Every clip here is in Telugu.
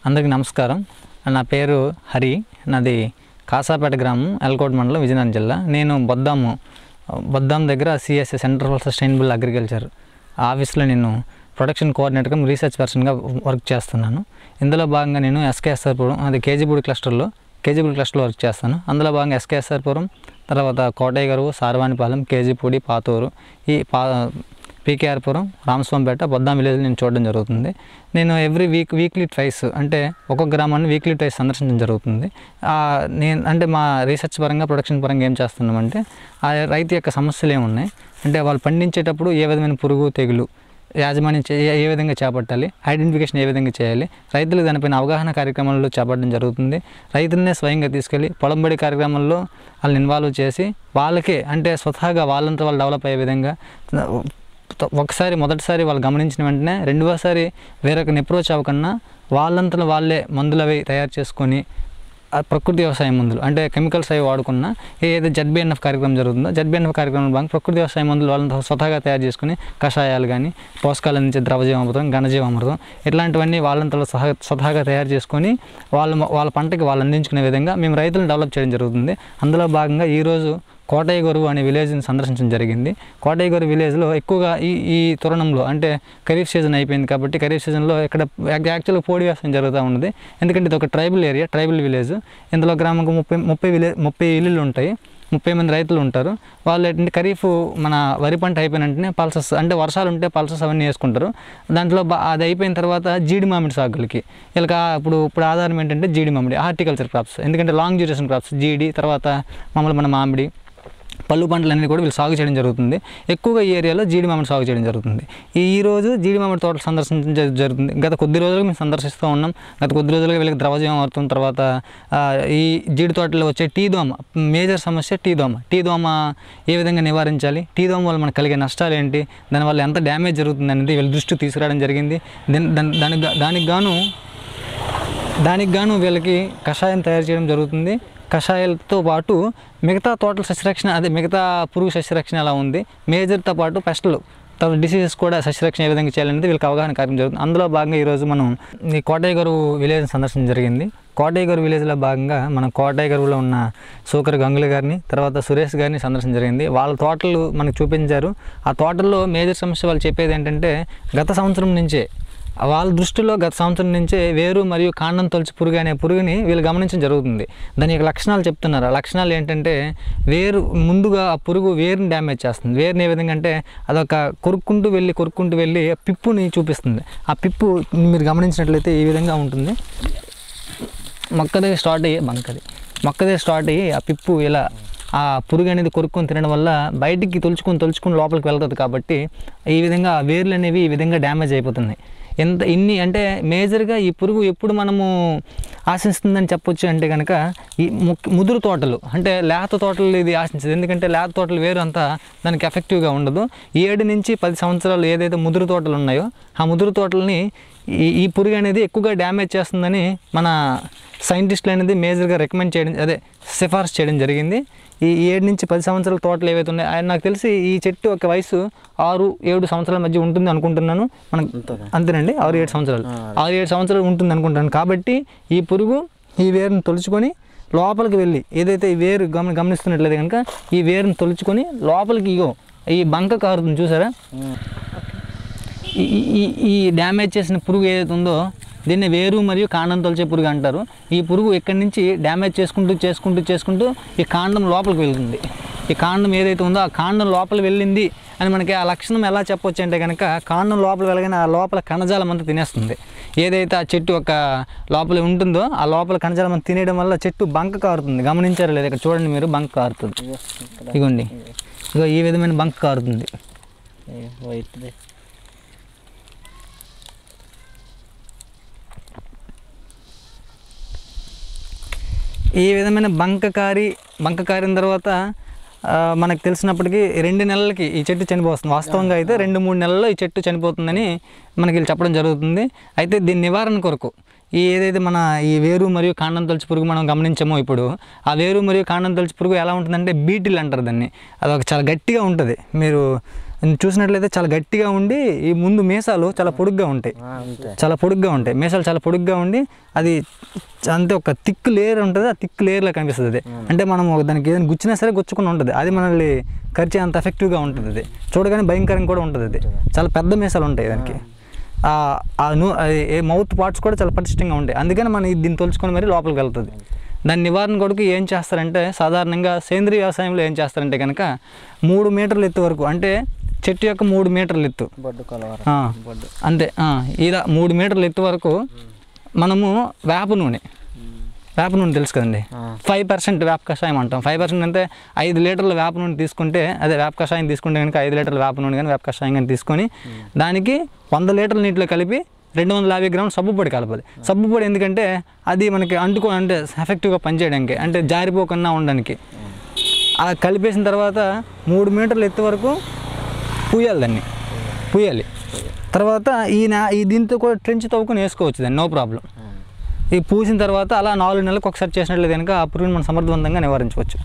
అందరికీ నమస్కారం నా పేరు హరి నాది కాసాపేట గ్రామం ఎల్కోట్ మండలం విజయనగరం జిల్లా నేను బొద్దాము బొద్దాం దగ్గర CSA centre for sustainable agriculture ఆఫీస్లో నేను ప్రొడక్షన్ కోఆర్డినేటర్గా రీసెర్చ్ పర్సన్గా వర్క్ చేస్తున్నాను ఇందులో భాగంగా నేను ఎస్కేఎస్ఆర్పురం అది కేజీపూడి క్లస్టర్లో కేజీపూడి క్లస్టర్లో వర్క్ చేస్తాను అందులో భాగంగా ఎస్కేఎస్ఆర్పురం తర్వాత కోటయ్య గారు సారవాణిపాలెం కేజీపూడి పాతూరు ఈ పా పీకేఆర్పురం రామస్వామిపేట బొద్దాం విలేజ్ నేను చూడడం జరుగుతుంది నేను ఎవ్రీ వీక్ వీక్లీ ట్వైస్ అంటే ఒక్కొక్క గ్రామాన్ని వీక్లీ ట్వైస్ సందర్శించడం జరుగుతుంది ఆ, నేను అంటే మా రీసెర్చ్ పరంగా ప్రొడక్షన్ పరంగా ఏం చేస్తున్నామంటే ఆ రైతు యొక్క సమస్యలు ఏమున్నాయి అంటే వాళ్ళు పండించేటప్పుడు ఏ విధమైన పురుగు తెగులు యాజమాన్యం చే- ఏ- ఏ విధంగా చేపట్టాలి ఐడెంటిఫికేషన్ ఏ విధంగా చేయాలి రైతులు దానిపైన అవగాహన కార్యక్రమాల్లో చేపట్టడం జరుగుతుంది రైతులనే స్వయంగా తీసుకెళ్ళి పొలంబడి కార్యక్రమంలో వాళ్ళని ఇన్వాల్వ్ చేసి వాళ్ళకే అంటే స్వతహాగా వాళ్ళంతా వాళ్ళు డెవలప్ అయ్యే విధంగా త- ఒకసారి మొదటిసారి వాళ్ళు గమనించిన వెంటనే రెండవసారి వేరొకరిని అప్రోచ్ అవ్వకన్నా వాళ్ళంతలో వాళ్ళే మందులు అవి తయారు చేసుకొని ఆ ప్రకృతి వ్యవసాయ మందులు అంటే కెమికల్స్ అవి వాడుకున్న ఏదైతే జడ్బిఎన్ఎఫ్ కార్యక్రమం జరుగుతుందో జడ్బిఎన్ఎఫ్ కార్యక్రమం భాగంగా ప్రకృతి వ్యవసాయ మందులు వాళ్ళని స్వతహాగా తయారు చేసుకుని కషాయాలు కానీ పోషకాలు అందించే ద్రవజీవామృతం ఘనజీవామృతం ఇట్లాంటివన్నీ వాళ్ళంతలో సహ స్వతహాగా తయారు చేసుకొని వాళ్ళు వాళ్ళ పంటకి వాళ్ళు అందించుకునే విధంగా మేము రైతులను డెవలప్ చేయడం జరుగుతుంది అందులో భాగంగా ఈరోజు కోటయ్యగొరు అనే విలేజ్ని సందర్శించడం జరిగింది కోటయ్యగొరు విలేజ్లో ఎక్కువగా ఈ ఈ తరుణంలో అంటే ఖరీఫ్ సీజన్ అయిపోయింది కాబట్టి ఖరీఫ్ సీజన్లో ఇక్కడ యాక్చువల్గా పోడి వ్యవసాయం జరుగుతూ ఉంది ఎందుకంటే ఇది ఒక ట్రైబల్ ఏరియా ట్రైబల్ విలేజ్ ఇందులో గ్రామంకు ముప్పై ముప్పై విలే ముప్పై ఇల్లులు ఉంటాయి ముప్పై మంది రైతులు ఉంటారు వాళ్ళు ఏంటంటే ఖరీఫ్ మన వరి పంట అయిపోయిన వెంటనే పల్సస్ అంటే వర్షాలు ఉంటే పల్సస్ అవన్నీ వేసుకుంటారు దాంట్లో బా- అది అయిపోయిన తర్వాత జీడి మామిడి సాగులకి వీళ్ళకి ఆ- ఇప్పుడు ఇప్పుడు ఆధారం ఏంటంటే జీడి మామిడి హార్టికల్చర్ క్రాప్స్ ఎందుకంటే లాంగ్ డ్యూరేషన్ క్రాప్స్ జీడి తర్వాత మామూలు మన మామిడి పళ్ళు పంటలన్నీ కూడా వీళ్ళు సాగు చేయడం జరుగుతుంది ఎక్కువగా ఈ ఏరియాలో జీడి మామిడి సాగు చేయడం జరుగుతుంది ఈ ఈ రోజు జీడి మామిడి తోటలు సందర్శించడం జరు- జరుగుతుంది గత కొద్ది రోజులుగా మేము సందర్శిస్తూ ఉన్నాం గత కొద్ది రోజులుగా వీళ్ళకి ద్రవజీవం అవుతుంది తర్వాత ఆ, ఈ జీడి తోటలో వచ్చే టీ దోమ మేజర్ సమస్య టీ దోమ టీ దోమ ఏ విధంగా నివారించాలి టీ దోమ వల్ల మనకు కలిగే నష్టాలు ఏంటి దానివల్ల ఎంత డ్యామేజ్ జరుగుతుంది అనేది వీళ్ళ దృష్టికి తీసుకురావడం జరిగింది దాని దాని- దానికి గా- దానికి గాను దానికి గాను వీళ్ళకి కషాయం తయారు చేయడం జరుగుతుంది కషాయాలతో పాటు మిగతా తోటల సస్యరక్షణ అదే మిగతా పురుగు సస్యరక్షణ ఎలా ఉంది మేజర్తో పాటు పెస్టలు తర్వాత డిసీజెస్ కూడా సస్యరక్షణ ఏ విధంగా చేయాలనేది వీళ్ళకి అవగాహన కార్యక్రమం జరుగుతుంది అందులో భాగంగా ఈరోజు మనం ఈ కోటయ్య గారు విలేజ్ సందర్శన జరిగింది కోటయ్య గారు విలేజ్లో భాగంగా మనం కోటయ్య గారులో ఉన్న సూకర్ గంగుల గారిని తర్వాత సురేష్ గారిని సందర్శన జరిగింది వాళ్ళ తోటలు మనకు చూపించారు ఆ తోటల్లో మేజర్ సమస్య వాళ్ళు చెప్పేది ఏంటంటే గత సంవత్సరం నుంచే వాళ్ళ దృష్టిలో గత సంవత్సరం నుంచే వేరు మరియు కాండం తొలచి పురుగు అనే పురుగుని వీళ్ళు గమనించడం జరుగుతుంది దాని యొక్క లక్షణాలు చెప్తున్నారు ఆ లక్షణాలు ఏంటంటే వేరు ముందుగా ఆ పురుగు వేరుని డ్యామేజ్ చేస్తుంది వేరుని ఏ విధంగా అంటే అదొక కొరుక్కుంటూ వెళ్ళి కొరుక్కుంటూ వెళ్ళి పిప్పుని చూపిస్తుంది ఆ పిప్పు మీరు గమనించినట్లయితే ఈ విధంగా ఉంటుంది మొక్క దగ్గర స్టార్ట్ అయ్యి బంకది మొక్క దగ్గర స్టార్ట్ అయ్యి ఆ పిప్పు ఇలా ఆ పురుగు అనేది కొరుక్కొని తినడం వల్ల బయటికి తొలుచుకొని తొలుచుకొని లోపలికి వెళ్తుంది కాబట్టి ఈ విధంగా ఆ వేర్లు అనేవి ఈ విధంగా డ్యామేజ్ అయిపోతున్నాయి ఎంత ఇన్ని అంటే మేజర్గా ఈ పురుగు ఎప్పుడు మనము ఆశిస్తుందని చెప్పొచ్చు అంటే కనుక ఈ ముక్- ముదురు తోటలు అంటే లేత తోటలు ఇది ఆశించదు ఎందుకంటే లేత తోటలు వేరు అంతా దానికి ఎఫెక్టివ్గా ఉండదు ఏడు నుంచి పది సంవత్సరాలు ఏదైతే ముదురు తోటలు ఉన్నాయో ఆ ముదురు తోటలని ఈ ఈ పురుగు అనేది ఎక్కువగా డ్యామేజ్ చేస్తుందని మన సైంటిస్టులు అనేది మేజర్గా రికమెండ్ చేయడం అదే సిఫార్సు చేయడం జరిగింది ఈ ఏడు నుంచి పది సంవత్సరాల తోటలు ఏవైతే ఉన్నాయో ఆయన నాకు తెలిసి ఈ చెట్టు యొక్క వయసు ఆరు ఏడు సంవత్సరాల మధ్య ఉంటుంది అనుకుంటున్నాను మనం అంతేనండి ఆరు ఏడు సంవత్సరాలు ఆరు ఏడు సంవత్సరాలు ఉంటుంది అనుకుంటాను కాబట్టి ఈ పురుగు ఈ వేరుని తొలుచుకొని లోపలికి వెళ్ళి ఏదైతే ఈ వేరు గమని గమనిస్తున్నట్లయితే కనుక ఈ వేరుని తొలుచుకొని లోపలికి ఇగో ఈ బంక కారుతుంది చూసారా ఈ ఈ ఈ డ్యామేజ్ చేసిన పురుగు ఏదైతే ఉందో దీన్ని వేరు మరియు కాండం తొలిచే పురుగు అంటారు ఈ పురుగు ఇక్కడి నుంచి డ్యామేజ్ చేసుకుంటూ చేసుకుంటూ చేసుకుంటూ ఈ కాండం లోపలికి వెళ్తుంది ఈ కాండం ఏదైతే ఉందో ఆ కాండం లోపల వెళ్ళింది అని మనకి ఆ లక్షణం ఎలా చెప్పొచ్చు అంటే కనుక కాండం లోపల వెళ్ళగానే ఆ లోపల కణజాలం అంతా తినేస్తుంది ఏదైతే ఆ చెట్టు ఒక లోపల ఉంటుందో ఆ లోపల కణజాలం అంతా తినేయడం వల్ల చెట్టు బంక కారుతుంది గమనించారు లేదు ఇక్కడ చూడండి మీరు బంక కారుతుంది ఇగోండి ఇగో ఈ విధమైన బంక కారుతుంది వైట్ది ఈ విధమైన బంక కారి బంక కారిన తర్వాత ఆ, మనకు తెలిసినప్పటికీ రెండు నెలలకి ఈ చెట్టు చనిపోతుంది వాస్తవంగా అయితే రెండు మూడు నెలల్లో ఈ చెట్టు చనిపోతుందని మనకి వీళ్ళు చెప్పడం జరుగుతుంది అయితే దీని నివారణ కొరకు ఈ ఏదైతే మన ఈ వేరు మరియు కాండం తొలచి పురుగు మనం గమనించామో ఇప్పుడు ఆ వేరు మరియు కాండం తొలచి పురుగు ఎలా ఉంటుందంటే బీటిల్ అంటారు దాన్ని అది ఒక చాలా గట్టిగా ఉంటుంది మీరు ఇది చూసినట్లయితే చాలా గట్టిగా ఉండి ఈ ముందు మీసాలు చాలా పొడుగ్గా ఉంటాయి ఆ, అంతే చాలా పొడుగ్గా ఉంటాయి మీసాలు చాలా పొడుగ్గా ఉండి అది చ- అంతే ఒక థిక్ లేయర్ ఉంటుంది ఆ థిక్ లేయర్లో కనిపిస్తుంది అది అంటే మనం ఒక దానికి ఏదైనా గుచ్చినా సరే గుచ్చుకుని ఉంటుంది అది మనల్ని ఖర్చు అంత ఎఫెక్టివ్గా ఉంటుంది అది చూడగానే భయంకరంగా కూడా ఉంటుంది అది చాలా పెద్ద మీసాలు ఉంటాయి దానికి ఆ- ఆ ను అది ఏ మౌత్ పార్ట్స్ కూడా చాలా పటిష్టంగా ఉంటాయి అందుకని మనం ఇది దీన్ని తొలుచుకొని మరి లోపలికి వెళ్తుంది దాని నివారణ కొరకు ఏం చేస్తారంటే సాధారణంగా సేంద్రీయ వ్యవసాయంలో ఏం చేస్తారంటే కనుక మూడు మీటర్ల ఎత్తు వరకు అంటే చెట్టు యొక్క మూడు మీటర్ల ఎత్తు బొడ్డు కొలవర ఆ, బొడ్డు అంతే ఆ, ఇలా మూడు మీటర్ల ఎత్తు వరకు మనము వేప నూనె వేప నూనె తెలుసు కదండి ఆ. ఫైవ్ పర్సెంట్ వేప కషాయం అంటాం ఫైవ్ పర్సెంట్ అంటే ఐదు లీటర్ల వేప నూనె తీసుకుంటే అదే వేప కషాయం తీసుకుంటే కనుక ఐదు లీటర్ల వేప నూనె కానీ వేప కషాయం కానీ తీసుకొని దానికి వంద లీటర్ల నీటిలో కలిపి రెండు వందల యాభై గ్రాముల సబ్బు పొడి కలపాలి సబ్బు పొడి ఎందుకంటే అది మనకి అంటుకో అంటే ఎఫెక్టివ్గా పనిచేయడానికి అంటే జారిపోకుండా ఉండడానికి అలా కలిపేసిన తర్వాత మూడు మీటర్ల ఎత్తు వరకు పూయాలి దాన్ని పూయాలి తర్వాత ఈ నా ఈ దీంతో కూడా ట్రెంచ్ తవ్వుకొని వేసుకోవచ్చు దాన్ని నో ప్రాబ్లం ఈ పూసిన తర్వాత అలా నాలుగు నెలలకు ఒకసారి చేసినట్లయితే కనుక ఆ పురుగుని మనం సమర్థవంతంగా నివారించవచ్చు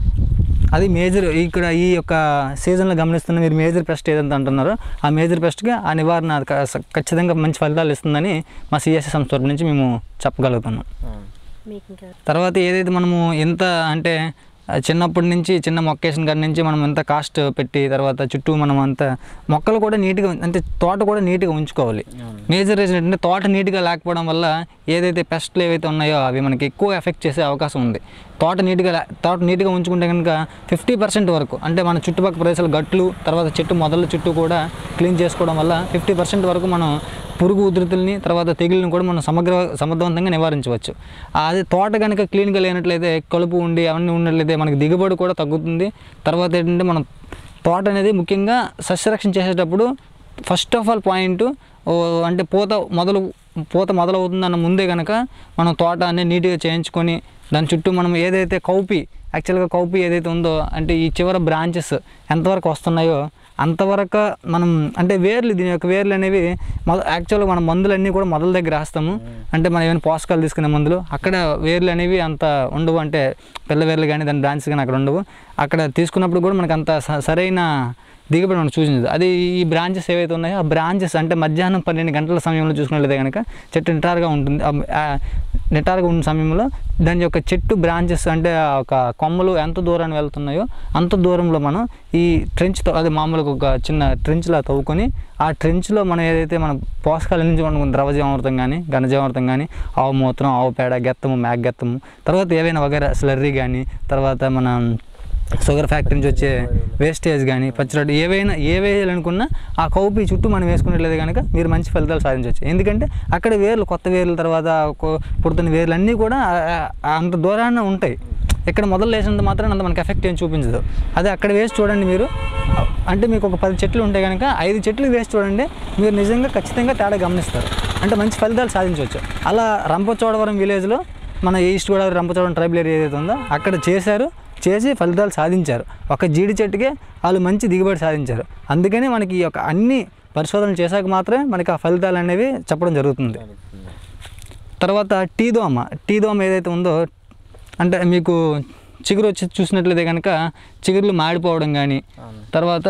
అది మేజర్ ఇక్కడ ఈ యొక్క సీజన్లో గమనిస్తున్న మీరు మేజర్ పెస్ట్ ఏదంతా అంటున్నారో ఆ మేజర్ పెస్ట్కి ఆ నివారణ అది క- ఖచ్చితంగా మంచి ఫలితాలు ఇస్తుందని మా సిఎస్సి సంస్థ తరపు నుంచి మేము చెప్పగలుగుతున్నాం మీకు ఇంకా తర్వాత ఏదైతే మనము ఎంత అంటే ఆ, చిన్నప్పటి నుంచి చిన్న మొక్కేషన్ కాడి నుంచి మనం ఎంత కాస్ట్ పెట్టి తర్వాత చుట్టూ మనం అంత మొక్కలు కూడా నీట్గా అంటే తోట కూడా నీట్గా ఉంచుకోవాలి మేజర్ రీజన్ ఏంటంటే తోట నీట్గా లేకపోవడం వల్ల ఏదైతే పెస్ట్లు ఏవైతే ఉన్నాయో అవి మనకి ఎక్కువ ఎఫెక్ట్ చేసే అవకాశం ఉంది తోట నీట్గా లే- తోట నీట్గా ఉంచుకుంటే కనుక ఫిఫ్టీ పర్సెంట్ వరకు అంటే మన చుట్టుపక్కల ప్రదేశాలు గట్లు తర్వాత చెట్టు మొదల చుట్టూ కూడా క్లీన్ చేసుకోవడం వల్ల ఫిఫ్టీ పర్సెంట్ వరకు మనం పురుగు ఉధృతుల్ని తర్వాత తెగుళ్ళని కూడా మనం సమగ్ర సమర్థవంతంగా నివారించవచ్చు అది తోట కనుక క్లీన్గా లేనట్లయితే కలుపు ఉండి అవన్నీ ఉన్నట్లయితే మనకి దిగుబడి కూడా తగ్గుతుంది తర్వాత ఏంటంటే మనం తోట అనేది ముఖ్యంగా సస్యరక్షణ చేసేటప్పుడు ఫస్ట్ ఆఫ్ ఆల్ పాయింట్ అంటే పూత మొదలు పూత మొదలవుతుందన్న ముందే కనుక మనం తోట అనేది నీట్గా చేయించుకొని దాని చుట్టూ మనం ఏదైతే కౌపి యాక్చువల్గా కౌపి ఏదైతే ఉందో అంటే ఈ చివర బ్రాంచెస్ ఎంతవరకు వస్తున్నాయో అంతవరకు మనం అంటే వేర్లు దీని యొక్క వేర్లు అనేవి మొద యాక్చువల్గా మనం మందులన్నీ కూడా మొదల దగ్గర వేస్తాము అంటే మనం ఏమైనా పోషకాలు తీసుకునే మందులు అక్కడ వేర్లు అనేవి అంత ఉండవు అంటే పిల్ల వేర్లు కానీ దాని బ్రాంచెస్ కానీ అక్కడ ఉండవు అక్కడ తీసుకున్నప్పుడు కూడా మనకు అంత స- సరైన దిగుబడి మనకు సూచించదు అది ఈ బ్రాంచెస్ ఏవైతే ఉన్నాయో ఆ బ్రాంచెస్ అంటే మధ్యాహ్నం పన్నెండు గంటల సమయంలో చూసుకున్నట్లయితే కనుక చెట్టు నిటారుగా ఉంటుంది ఆ- ఆ నిటారుగా ఉన్న సమయంలో దాని యొక్క చెట్టు బ్రాంచెస్ అంటే ఆ ఒక కొమ్మలు ఎంత దూరాన్ని వెళ్తున్నాయో అంత దూరంలో మనం ఈ ట్రెంచ్తో అది మామూలుగా ఒక చిన్న ట్రెంచ్లా తవ్వుకొని ఆ ట్రెంచ్లో మనం ఏదైతే మన పోషకాలు నుంచి మనం ద్రవజీవామృతం కానీ ఘనజీవామృతం కానీ ఆవు మూత్రం ఆవు పేడ గెత్తము మేక గెత్తము తర్వాత ఏవైనా వగేరా స్లర్రీ కానీ తర్వాత మన షుగర్ ఫ్యాక్టరీ నుంచి వచ్చే వేస్టేజ్ కానీ పచ్చిరొడ్డు ఏవైనా ఏ వేయాలనుకున్నా ఆ కౌపి చుట్టూ మనం వేసుకున్నట్లయితే కనుక మీరు మంచి ఫలితాలు సాధించవచ్చు ఎందుకంటే అక్కడ వేర్లు కొత్త వేర్లు తర్వాత కొ- పుడుతున్న వేర్లు అన్నీ కూడా ఆ- ఆ- అంత దూరాన ఉంటాయి ఇక్కడ మొదలు వేసినంత మాత్రం అంత మనకి ఎఫెక్ట్ ఏం చూపించదు అదే అక్కడ వేసి చూడండి మీరు అంటే మీకు ఒక పది చెట్లు ఉంటే కనుక ఐదు చెట్లు వేసి చూడండి మీరు నిజంగా ఖచ్చితంగా తేడా గమనిస్తారు అంటే మంచి ఫలితాలు సాధించవచ్చు అలా రంపచోడవరం విలేజ్లో మన east Godavari Rampachodavaram tribal area ఏదైతే ఉందో అక్కడ చేశారు చేసి ఫలితాలు సాధించారు ఒక జీడి చెట్టుకే వాళ్ళు మంచి దిగుబడి సాధించారు అందుకని మనకి ఈ యొక్క అన్ని పరిశోధనలు చేశాక మాత్రమే మనకి ఆ ఫలితాలు అనేవి చెప్పడం జరుగుతుంది తర్వాత టీ దోమ టీ దోమ ఏదైతే ఉందో అంటే మీకు చిగురు వచ్చి చూసినట్లయితే కనుక చిగురులు మాడిపోవడం కానీ తర్వాత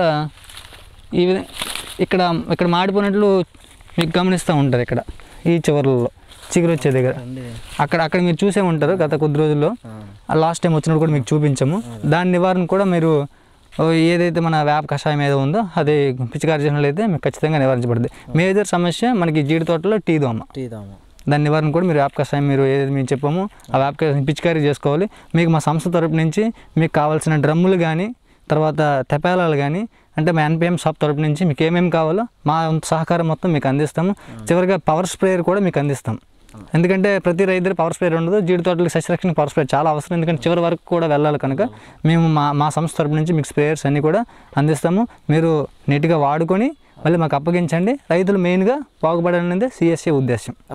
ఈ విధంగా ఇక్కడ ఇక్కడ మాడిపోయినట్లు మీకు గమనిస్తూ ఉంటారు ఇక్కడ ఈ చివర్లలో చిగురు వచ్చే దగ్గర అక్కడ అక్కడ మీరు చూసే ఉంటారు గత కొద్ది రోజుల్లో లాస్ట్ టైం వచ్చినప్పుడు కూడా మీకు చూపించాము దాని నివారణ కూడా మీరు ఓ, ఏదైతే మన వేప కషాయం ఏదో ఉందో అది పిచికారి చేసినట్లయితే మీకు ఖచ్చితంగా నివారించబడుతుంది మేజర్ సమస్య మనకి జీడి తోటలో టీ దోమ టీ దోమ దాని నివారణ కూడా మీరు వేప కషాయం మీరు ఏదైతే మేము చెప్పామో ఆ వేప కషాయం పిచికారీ చేసుకోవాలి మీకు మా సంస్థ తరపు నుంచి మీకు కావాల్సిన డ్రమ్ములు కానీ తర్వాత తెపాలాలు కానీ అంటే మా ఎన్పిఎం షాప్ తరపు నుంచి మీకు ఏమేమి కావాలో మా వంతు సహకారం మొత్తం మీకు అందిస్తాము చివరిగా పవర్ స్ప్రేయర్ కూడా మీకు అందిస్తాం ఎందుకంటే ప్రతి రైతు పవర్ స్ప్రేయర్ ఉండదు జీడి తోటలకు సస్యరక్షణ పవర్ స్ప్రే చాలా అవసరం ఎందుకంటే చివరి వరకు కూడా వెళ్ళాలి కనుక మేము మా మా సంస్థ తరపు నుంచి మీకు స్ప్రేయర్స్ అన్నీ కూడా అందిస్తాము మీరు నీట్గా వాడుకొని మళ్ళీ మాకు అప్పగించండి రైతులు మెయిన్గా బాగుపడాలనేది సిఎస్ఏ ఉద్దేశం